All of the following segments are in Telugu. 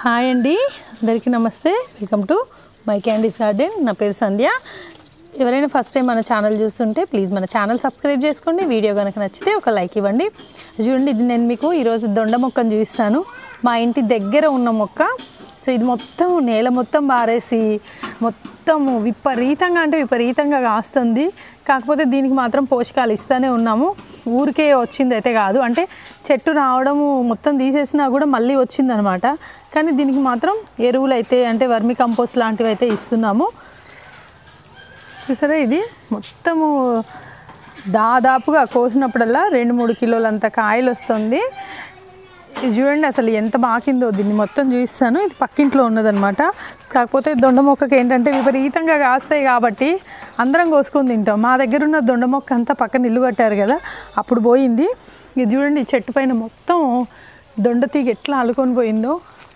హాయ్ అండి అందరికీ నమస్తే welcome to my candies garden నా పేరు సంధ్య ఎవరైనా ఫస్ట్ టైం మన ఛానల్ చూస్తుంటే ప్లీజ్ మన ఛానల్ సబ్స్క్రైబ్ చేసుకోండి వీడియో కనుక నచ్చితే ఒక లైక్ ఇవ్వండి చూడండి ఇది నేను మీకు ఈరోజు దొండ మొక్కను చూపిస్తాను మా ఇంటి దగ్గర ఉన్న మొక్క సో ఇది మొత్తం నేల మొత్తం బారేసి మొత్తం విపరీతంగా అంటే విపరీతంగా కాస్తుంది కాకపోతే దీనికి మాత్రం పోషకాలు ఇస్తూనే ఉన్నాము ఊరికే వచ్చింది అయితే కాదు అంటే చెట్టు రావడము మొత్తం తీసేసినా కూడా మళ్ళీ వచ్చిందనమాట కానీ దీనికి మాత్రం ఎరువులు అయితే అంటే వర్మి కంపోస్ట్ లాంటివి అయితే ఇస్తున్నాము చూసారా ఇది మొత్తము దాదాపుగా కోసినప్పుడల్లా రెండు మూడు కిలోలంత కాయలు వస్తుంది ఇది చూడండి అసలు ఎంత బాకిందో దీన్ని మొత్తం చూపిస్తాను ఇది పక్కింట్లో ఉన్నదనమాట కాకపోతే దొండ మొక్కకి ఏంటంటే విపరీతంగా కాస్తాయి కాబట్టి అందరం కోసుకొని తింటాం మా దగ్గర ఉన్న దొండ మొక్క అంతా పక్కన ఇల్లు కట్టారు కదా అప్పుడు పోయింది ఇది చూడండి ఈ చెట్టు పైన మొత్తం దొండ తీగ ఎట్లా అల్లుకొని పోయిందో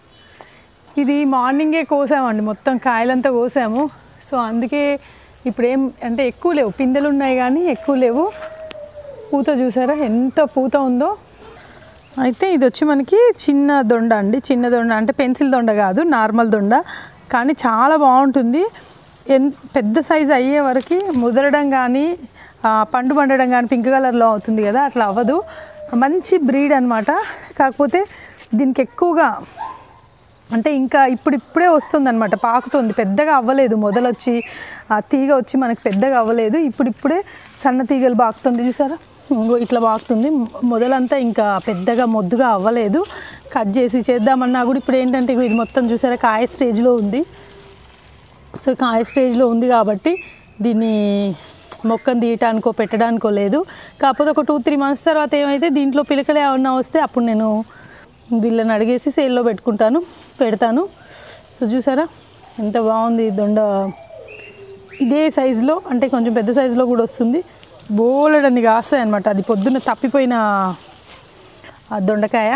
ఇది మార్నింగే కోసామండి మొత్తం కాయలంతా కోసాము సో అందుకే ఇప్పుడు ఏం అంటే ఎక్కువ లేవు పిందెలు ఉన్నాయి కానీ ఎక్కువ లేవు పూత చూసారా ఎంత పూత ఉందో అయితే ఇది వచ్చి మనకి చిన్న దొండ అండి చిన్న దొండ అంటే పెన్సిల్ దొండ కాదు నార్మల్ దొండ కానీ చాలా బాగుంటుంది ఎన్ పెద్ద సైజు అయ్యే వరకు ముదరడం కానీ ఆ, పండు పండడం కానీ పింక్ కలర్లో అవుతుంది కదా అట్లా అవ్వదు మంచి బ్రీడ్ అనమాట కాకపోతే దీనికి ఎక్కువగా అంటే ఇంకా ఇప్పుడు ఇప్పుడే వస్తుంది అనమాట పాకుతుంది పెద్దగా అవ్వలేదు మొదలొచ్చి ఆ తీగ వచ్చి మనకి పెద్దగా అవ్వలేదు ఇప్పుడు ఇప్పుడే సన్న తీగలు బాకుతుంది చూసారా ఇంగో ఇట్లా బాకుతుంది మొదలంతా ఇంకా పెద్దగా మొద్దుగా అవ్వలేదు కట్ చేసి చేద్దామన్నా కూడా ఇప్పుడు ఏంటంటే ఇగో ఇది మొత్తం చూసారా కాయ స్టేజ్లో ఉంది సో కాయ స్టేజ్లో ఉంది కాబట్టి దీన్ని మొక్కను తీయటానికో పెట్టడానికో లేదు కాకపోతే ఒక టూ త్రీ మంత్స్ తర్వాత ఏమైతే దీంట్లో పిలకలు ఏమన్నా వస్తే అప్పుడు నేను వీళ్ళని అడిగేసి సేల్లో పెట్టుకుంటాను పెడతాను సో చూసారా ఎంత బాగుంది ఈ దొండ ఇదే సైజులో అంటే కొంచెం పెద్ద సైజులో కూడా వస్తుంది బోలెడన్ని కాస్తాయి అనమాట అది పొద్దున్న తప్పిపోయిన ఆ దొండకాయ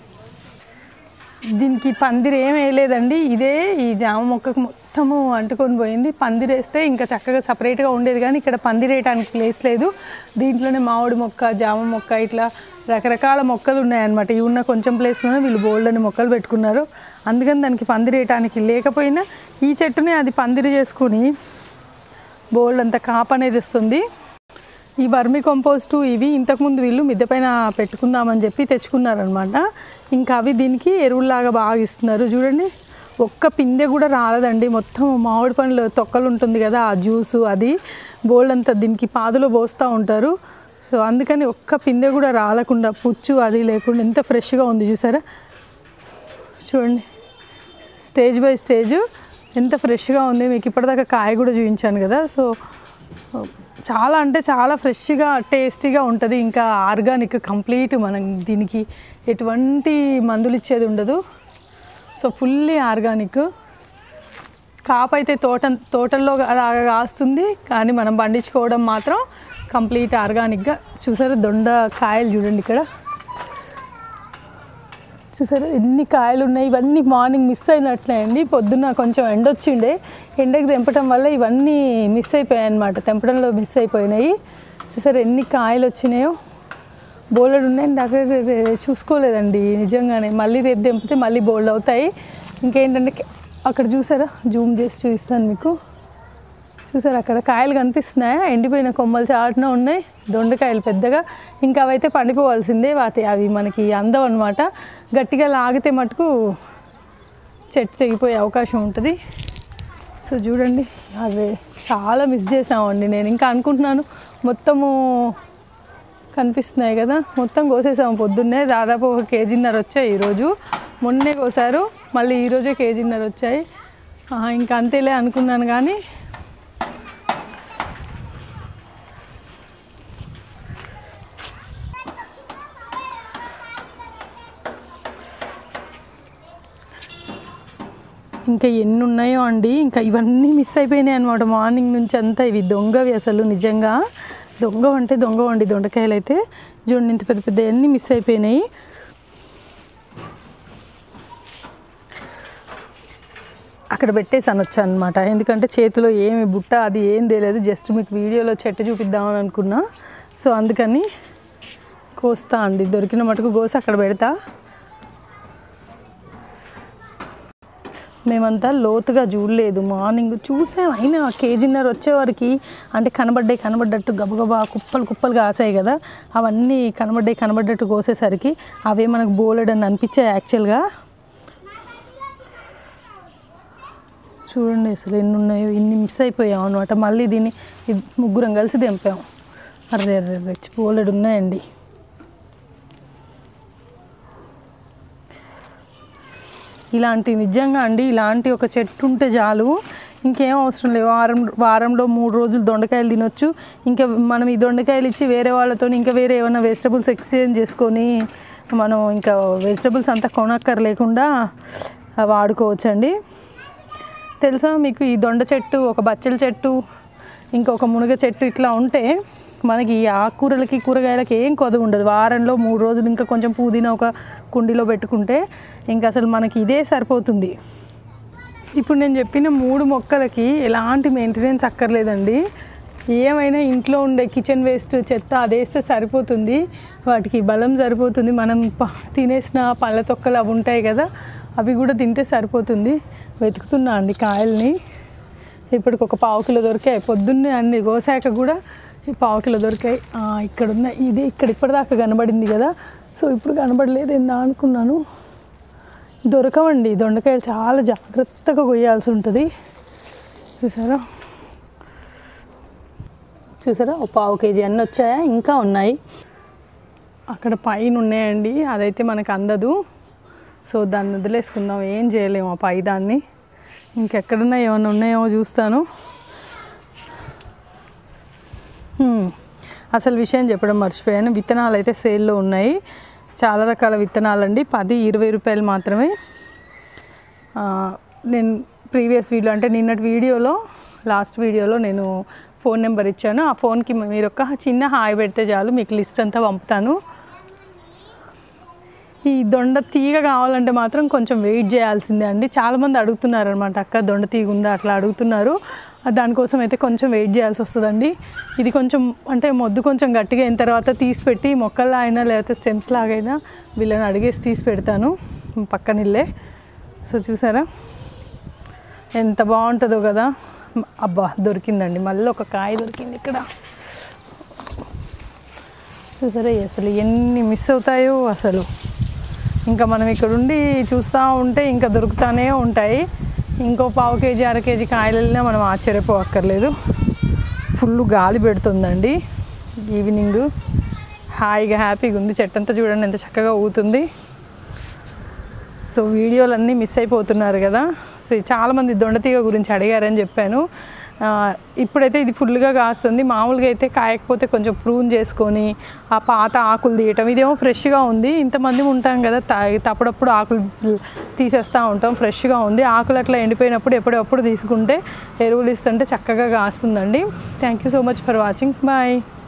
దీనికి పందిరి ఏం వేయలేదండి ఇదే ఈ జామ మొక్కకు మొత్తము అంటుకొని పోయింది పందిరేస్తే ఇంకా చక్కగా సపరేట్గా ఉండేది కానీ ఇక్కడ పందిరేయటానికి ప్లేస్ లేదు దీంట్లోనే మామిడి మొక్క జామ మొక్క ఇట్లా రకరకాల మొక్కలు ఉన్నాయన్నమాట ఈ ఉన్న కొంచెం ప్లేస్లోనే వీళ్ళు బోల్డ్ అని మొక్కలు పెట్టుకున్నారు అందుకని దానికి పందిరేయటానికి లేకపోయినా ఈ చెట్టునే అది పందిరి చేసుకుని బోల్డ్ అంత కాప్ అనేది వస్తుంది ఈ వర్మి కంపోస్టు ఇవి ఇంతకుముందు వీళ్ళు మిద్దె పైన పెట్టుకుందామని చెప్పి తెచ్చుకున్నారనమాట ఇంకా అవి దీనికి ఎరువులాగా బాగా ఇస్తున్నారు చూడండి ఒక్క పిందె కూడా రాలేదండి మొత్తం మామిడి పండ్లు తొక్కలు ఉంటుంది కదా ఆ జ్యూసు అది బోల్డ్ అంతా దీనికి పాదులో పోస్తూ ఉంటారు సో అందుకని ఒక్క పిందె కూడా రాలకుండా పుచ్చు అది లేకుండా ఎంత ఫ్రెష్గా ఉంది చూసారా చూడండి స్టేజ్ బై స్టేజ్ ఎంత ఫ్రెష్గా ఉంది మీకు ఇప్పటిదాకా కాయ కూడా చూపించాను కదా సో చాలా అంటే చాలా ఫ్రెష్గా టేస్టీగా ఉంటుంది ఇంకా ఆర్గానిక్ కంప్లీట్ మనం దీనికి ఎటువంటి మందులు ఇచ్చేది ఉండదు సో ఫుల్లీ ఆర్గానిక్ కాపు అయితే తోట తోటల్లో అలాగా కాస్తుంది కానీ మనం పండించుకోవడం మాత్రం కంప్లీట్ ఆర్గానిక్గా చూసారా దొండ కాయలు చూడండి ఇక్కడ చూసారు ఎన్ని కాయలు ఉన్నాయి ఇవన్నీ మార్నింగ్ మిస్ అయినట్లే అండి పొద్దున్న కొంచెం ఎండ వచ్చిండే ఎండకి తెంపటం వల్ల ఇవన్నీ మిస్ అయిపోయాయి అనమాట తెంపడంలో మిస్ అయిపోయినాయి చూసారు ఎన్ని కాయలు వచ్చినాయో బోల్డ్ ఉన్నాయి దగ్గర చూసుకోలేదండి నిజంగానే మళ్ళీ రేపు తెంపితే మళ్ళీ బోల్డ్ అవుతాయి ఇంకేంటంటే అక్కడ చూసారా జూమ్ చేసి చూపిస్తాను మీకు చూసారు అక్కడ కాయలు కనిపిస్తున్నాయా ఎండిపోయిన కొమ్మలు చాటున ఉన్నాయి దొండకాయలు పెద్దగా ఇంకా అవైతే పండిపోవాల్సిందే వాటి అవి మనకి అందం అనమాట గట్టిగా లాగితే మటుకు చెట్టు తెగిపోయే అవకాశం ఉంటుంది సో చూడండి అవి చాలా మిస్ చేసామండి నేను ఇంకా అనుకుంటున్నాను మొత్తము కనిపిస్తున్నాయి కదా మొత్తం కోసేసాము పొద్దున్నే దాదాపు ఒక కేజీన్నర వచ్చాయి ఈరోజు మొన్నే కోసారు మళ్ళీ ఈరోజే కేజీన్నర వచ్చాయి ఆ, ఇంకా అంతేలే అనుకున్నాను కానీ ఇంకా ఎన్ని ఉన్నాయో అండి ఇంకా ఇవన్నీ మిస్ అయిపోయినాయి అనమాట మార్నింగ్ నుంచి అంతా ఇవి దొంగవి అసలు నిజంగా దొంగ అంటే దొంగ అండి దొండకాయలు అయితే చూడండి ఇంత పెద్ద పెద్ద అన్నీ మిస్ అయిపోయినాయి అక్కడ పెట్టేసాను వచ్చాను అనమాట ఎందుకంటే చేతిలో ఏమి బుట్ట అది ఏం తెలియదు జస్ట్ మీకు వీడియోలో చెట్టు చూపిద్దామని అనుకున్నా సో అందుకని కోస్తా అండి దొరికిన మటుకు కోసి అక్కడ పెడతా మేమంతా లోతుగా చూడలేదు మార్నింగ్ చూసాం అయినా కేజీన్నర వచ్చేవారికి అంటే కనబడ్డాయి కనబడ్డట్టు గబగబా కుప్పలు కుప్పలు కాసాయి కదా అవన్నీ కనబడ్డాయి కనబడ్డట్టు కోసేసరికి అవే మనకు బోలెడని అనిపించాయి యాక్చువల్గా చూడండి అసలు ఎన్ని ఉన్నాయో ఇన్ని మిస్ అయిపోయాం అనమాట మళ్ళీ దీన్ని ఇది ముగ్గురం కలిసి తెంపాం అర్రే అర్రే రెచ్చి బోలెడు ఉన్నాయండి ఇలాంటి నిజంగా అండి ఇలాంటి ఒక చెట్టు ఉంటే చాలు ఇంకేం అవసరం లేవు వారం వారంలో మూడు రోజులు దొండకాయలు తినొచ్చు ఇంకా మనం ఈ దొండకాయలు ఇచ్చి వేరే వాళ్ళతో ఇంకా వేరే ఏమైనా వెజిటబుల్స్ ఎక్స్చేంజ్ చేసుకొని మనం ఇంకా వెజిటబుల్స్ అంతా కొనక్కర్ లేకుండా వాడుకోవచ్చండి తెలుసా మీకు ఈ దొండ చెట్టు ఒక బచ్చల చెట్టు ఇంకొక మునగ చెట్టు ఇట్లా ఉంటే మనకి ఈ ఆకుకూరలకి కూరగాయలకి ఏం కొదవ ఉండదు వారంలో మూడు రోజులు ఇంకా కొంచెం పుదీనా ఒక కుండీలో పెట్టుకుంటే ఇంకా అసలు మనకి ఇదే సరిపోతుంది ఇప్పుడు నేను చెప్పిన మూడు మొక్కలకి ఎలాంటి మెయింటెనెన్స్ అక్కర్లేదండి ఏమైనా ఇంట్లో ఉండే కిచెన్ వేస్ట్ చెత్త అది వేస్తే సరిపోతుంది వాటికి బలం సరిపోతుంది మనం ప- తినేసిన పళ్ళ తొక్కలు అవి ఉంటాయి కదా అవి కూడా తింటే సరిపోతుంది వెతుకుతున్నా అండి కాయల్ని ఇప్పటికి ఒక పావు కిలో దొరికాయి పొద్దున్నే అన్ని గోసాక కూడా ఈ పావు కిలో దొరికాయి ఆ, ఇక్కడ ఉన్న ఇది ఇక్కడ ఇప్పటిదాకా కనబడింది కదా సో ఇప్పుడు కనబడలేదు ఏందా అనుకున్నాను దొరకవండి దొండకాయలు చాలా జాగ్రత్తగా కొయ్యాల్సి ఉంటుంది చూసారా చూసారా ఒక పావు కేజీ అన్నీ వచ్చాయా ఇంకా ఉన్నాయి అక్కడ పైన ఉన్నాయండి అదైతే మనకు అందదు సో దాన్ని వదిలేసుకుందాం ఏం చేయలేము ఆ పై దాన్ని ఇంకెక్కడున్నా ఏమైనా ఉన్నాయేమో చూస్తాను హ్మ్. అసలు విషయం చెప్పడం మర్చిపోయాను విత్తనాలు అయితే సేల్లో ఉన్నాయి చాలా రకాల విత్తనాలు అండి పది ఇరవై రూపాయలు మాత్రమే ఆ, నేను ప్రీవియస్ వీడియో అంటే నిన్నటి వీడియోలో లాస్ట్ వీడియోలో నేను ఫోన్ నెంబర్ ఇచ్చాను ఆ ఫోన్కి మీరు ఒక చిన్న హాయ్ పెడితే చాలు మీకు లిస్ట్ అంతా పంపుతాను ఈ దొండ తీగ కావాలంటే మాత్రం కొంచెం వెయిట్ చేయాల్సిందే అండి చాలామంది అడుగుతున్నారు అనమాట అక్క దొండ తీగ ఉందా అట్లా అడుగుతున్నారు ఆ దానికోసం అయితే కొంచెం వెయిట్ చేయాల్సి వస్తుందండి ఇది కొంచెం అంటే మొద్దు కొంచెం గట్టిగా అయిన తర్వాత తీసి పెట్టి మొక్కల్లా అయినా లేకపోతే స్టెమ్స్ లాగైనా వీళ్ళని అడిగేసి తీసి పెడతాను పక్కనిల్లే సో చూసారా ఎంత బాగుంటుందో కదా అబ్బా దొరికిందండి మళ్ళీ ఒక కాయ దొరికింది ఇక్కడ చూసారా అసలు ఎన్ని మిస్ అవుతాయో అసలు ఇంకా మనం ఇక్కడ ఉండి చూస్తూ ఉంటే ఇంకా దొరుకుతానే ఉంటాయి ఇంకో పావు కేజీ అర కేజీ కాయలు వెళ్ళినా మనం ఆశ్చర్యపోవక్కర్లేదు ఫుల్ గాలి పెడుతుందండి ఈవినింగ్ హాయిగా హ్యాపీగా ఉంది చెట్టంతా చూడండి ఎంత చక్కగా ఊగుతుంది సో వీడియోలన్నీ మిస్ అయిపోతున్నారు కదా సో చాలామంది దొండతీగ గురించి అడిగారని చెప్పాను ఆ, ఇప్పుడైతే ఇది ఫుల్గా కాస్తుంది మామూలుగా అయితే కాయకపోతే కొంచెం ప్రూన్ చేసుకొని ఆ పాత ఆకులు తీయటం ఇదేమో ఫ్రెష్గా ఉంది ఇంతమంది ఉంటాం కదా తా- తప్పుడప్పుడు ఆకులు తీసేస్తూ ఉంటాం ఫ్రెష్గా ఉంది ఆకులు అట్లా ఎండిపోయినప్పుడు ఎప్పుడప్పుడు తీసుకుంటే ఎరువులు ఇస్తుంటే చక్కగా కాస్తుందండి thank you so much for watching bye